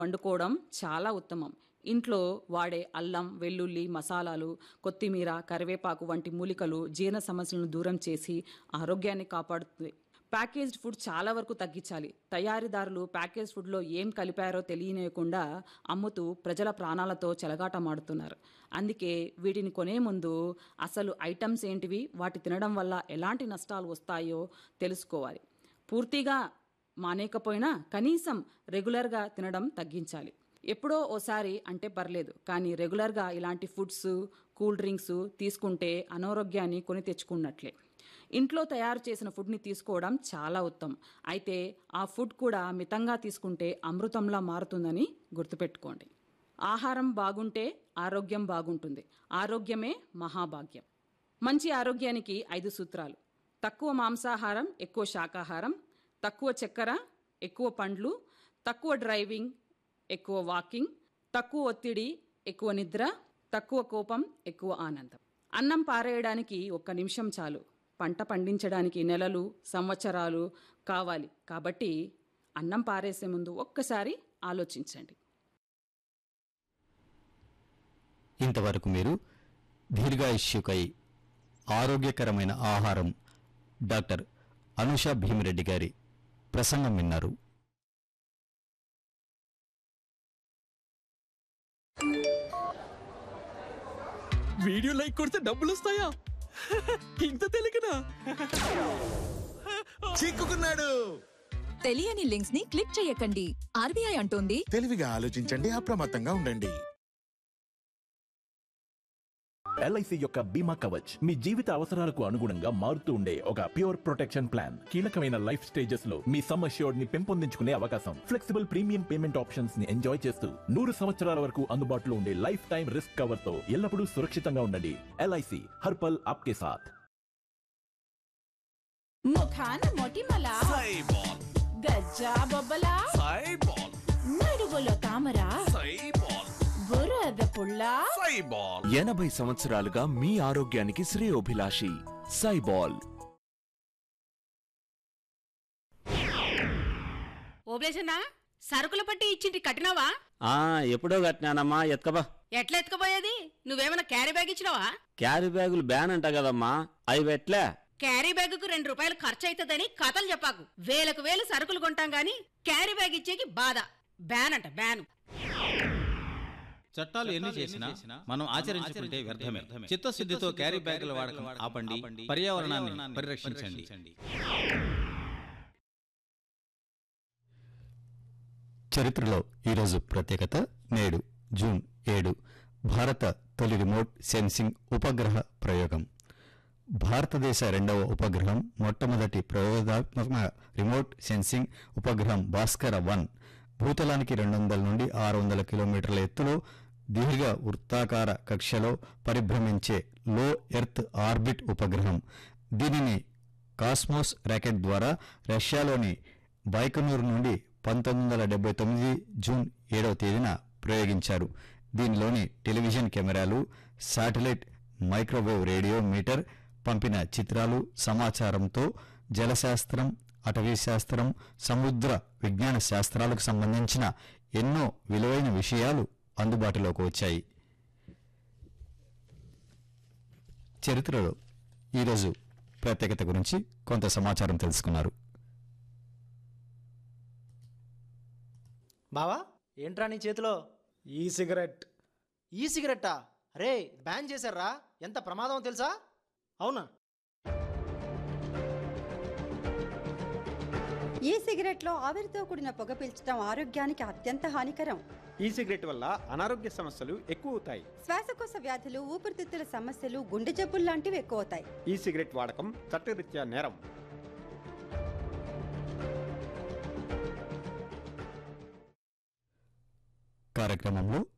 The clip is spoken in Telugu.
వండుకోవడం చాలా ఉత్తమం ఇంట్లో వాడే అల్లం వెల్లుల్లి మసాలాలు కొత్తిమీర కరివేపాకు వంటి మూలికలు జీర్ణ సమస్యలను దూరం చేసి ఆరోగ్యాన్ని కాపాడుతుంది ప్యాకేజ్డ్ ఫుడ్ చాలా వరకు తగ్గించాలి తయారీదారులు ప్యాకేజ్ ఫుడ్లో ఏం కలిపారో తెలియనియకుండా అమ్ముతూ ప్రజల ప్రాణాలతో చెలగాటమాడుతున్నారు అందుకే వీటిని కొనే ముందు అసలు ఐటమ్స్ ఏంటివి వాటి తినడం వల్ల ఎలాంటి నష్టాలు వస్తాయో తెలుసుకోవాలి పూర్తిగా మానేకపోయినా కనీసం రెగ్యులర్గా తినడం తగ్గించాలి ఎప్పుడో ఓసారి అంటే పర్లేదు కానీ రెగ్యులర్గా ఇలాంటి ఫుడ్స్ కూల్ డ్రింక్స్ తీసుకుంటే అనారోగ్యాన్ని కొని తెచ్చుకున్నట్లే ఇంట్లో తయారు చేసిన ఫుడ్ని తీసుకోవడం చాలా ఉత్తమం అయితే ఆ ఫుడ్ కూడా మితంగా తీసుకుంటే అమృతంలా మారుతుందని గుర్తుపెట్టుకోండి ఆహారం బాగుంటే ఆరోగ్యం బాగుంటుంది ఆరోగ్యమే మహాభాగ్యం మంచి ఆరోగ్యానికి ఐదు సూత్రాలు తక్కువ మాంసాహారం ఎక్కువ శాకాహారం తక్కువ చక్కెర ఎక్కువ పండ్లు తక్కువ డ్రైవింగ్ ఎక్కువ వాకింగ్ తక్కువ ఒత్తిడి ఎక్కువ నిద్ర తక్కువ కోపం ఎక్కువ ఆనందం అన్నం పారేయడానికి ఒక్క నిమిషం చాలు పంట పండించడానికి నెలలు సంవత్సరాలు కావాలి కాబట్టి అన్నం పారేసే ముందు ఒక్కసారి ఆలోచించండి ఇంతవరకు మీరు దీర్ఘాయుష్యుకై ఆరోగ్యకరమైన ఆహారం డాక్టర్ అనుష భీమిరెడ్డి గారి ప్రసంగం విన్నారు వీడియో లైక్ కొడితే డబ్బులు వస్తాయా ఇంత తెలియకనా చిక్కుకున్నాడు తెలియని లింక్స్ ని క్లిక్ చేయకండి ఆర్బీఐ అంటోంది తెలివిగా ఆలోచించండి అప్రమత్తంగా ఉండండి ఎల్ఐసి యొక్క బీమా కవచ్ మీ జీవిత అవసరాలకు అనుగుణంగా మారుతూ ఉండే ఒక ప్యూర్ ప్రొటెక్షన్ ప్లాన్ కీలకమైన లైఫ్ స్టేజెస్ లో మీ సమ్ అష్యూర్డ్ ని పెంపొందించుకునే అవకాశం ఫ్లెక్సిబుల్ ప్రీమియం పేమెంట్ ఆప్షన్స్ ని ఎంజాయ్ చేస్తూ నూరు సంవత్సరాల వరకు అందుబాటులో ఉండే లైఫ్ టైం రిస్క్ కవర్ తో ఎల్లప్పుడూ సురక్షితంగా ఉండండి ఎల్ఐసి హర్పల్ ఆప్కే సాథ్ ముఖాన మొటిమల గజ్జా బొబ్బల నడుగులో తామర బురద పుల్ల ఎనభై సంవత్సరాలుగా మీ ఆరోగ్యానికి శ్రేయోభిలాషి సైబాల్ ఓబ్లేసన్నా సరుకుల పట్టి ఇచ్చింటి కట్టినావా ఆ ఎప్పుడో కట్టినానమ్మా ఎత్కబా ఎట్లా ఎత్తుకుపోయేది నువ్వేమైనా క్యారీ బ్యాగ్ ఇచ్చినావా క్యారీ బ్యాగులు బ్యాన్ అంట కదమ్మా అవి పెట్లే క్యారీ బ్యాగుకు రెండు రూపాయలు ఖర్చు అవుతుందని కథలు చెప్పాకు వేలకు వేలు సరుకులు కొంటాం గాని క్యారీ బ్యాగ్ ఇచ్చేకి బాధ బ్యాన్ అంట బ్యాన్ చట్టాలు ఎన్ని చేసినా మనం ఆచరించుకుంటే వ్యర్థమే చిత్తశుద్ధితో క్యారీ బ్యాగుల వాడకం ఆపండి పర్యావరణాన్ని పరిరక్షించండి చరిత్రలో ఈరోజు ప్రత్యేకత నేడు జూన్ ఏడు భారత తొలి రిమోట్ సెన్సింగ్ ఉపగ్రహ ప్రయోగం భారతదేశ రెండవ ఉపగ్రహం మొట్టమొదటి ప్రయోగాత్మక రిమోట్ సెన్సింగ్ ఉపగ్రహం భాస్కర వన్ భూతలానికి రెండు వందల నుండి ఆరు వందల కిలోమీటర్ల ఎత్తులో దీర్ఘ వృత్తాకార కక్షలో పరిభ్రమించే లో ఎర్త్ ఆర్బిట్ ఉపగ్రహం దీనిని కాస్మోస్ రాకెట్ ద్వారా రష్యాలోని బైకనూరు నుండి పంతొమ్మిది వందల డెబ్బై తొమ్మిది జూన్ ఏడవ తేదీన ప్రయోగించారు దీనిలోని టెలివిజన్ కెమెరాలు శాటిలైట్ మైక్రోవేవ్ రేడియో మీటర్ పంపిన చిత్రాలు సమాచారంతో జలశాస్త్రం అటవీ శాస్త్రం సముద్ర విజ్ఞాన శాస్త్రాలకు సంబంధించిన ఎన్నో విలువైన విషయాలు అందుబాటులోకి వచ్చాయి చరిత్రలో ఈరోజు ప్రత్యేకత గురించి కొంత సమాచారం తెలుసుకున్నారు బావా ఏంట్రా నీ చేతిలో ఈ సిగరెట్ ఈ సిగరెట్టా రే బ్యాన్ చేశారా ఎంత ప్రమాదం తెలుసా అవునా ఈ సిగరెట్లో ఆవిరితో కూడిన పొగ పీల్చడం ఆరోగ్యానికి అత్యంత హానికరం ఈ సిగరెట్ వల్ల అనారోగ్య సమస్యలు ఎక్కువ అవుతాయి శ్వాసకోశ వ్యాధులు ఊపిరితిత్తుల సమస్యలు గుండె జబ్బులు లాంటివి ఎక్కువ అవుతాయి ఈ సిగరెట్ వాడకం చట్టరీత్యా నేరం కార్యక్రమంలో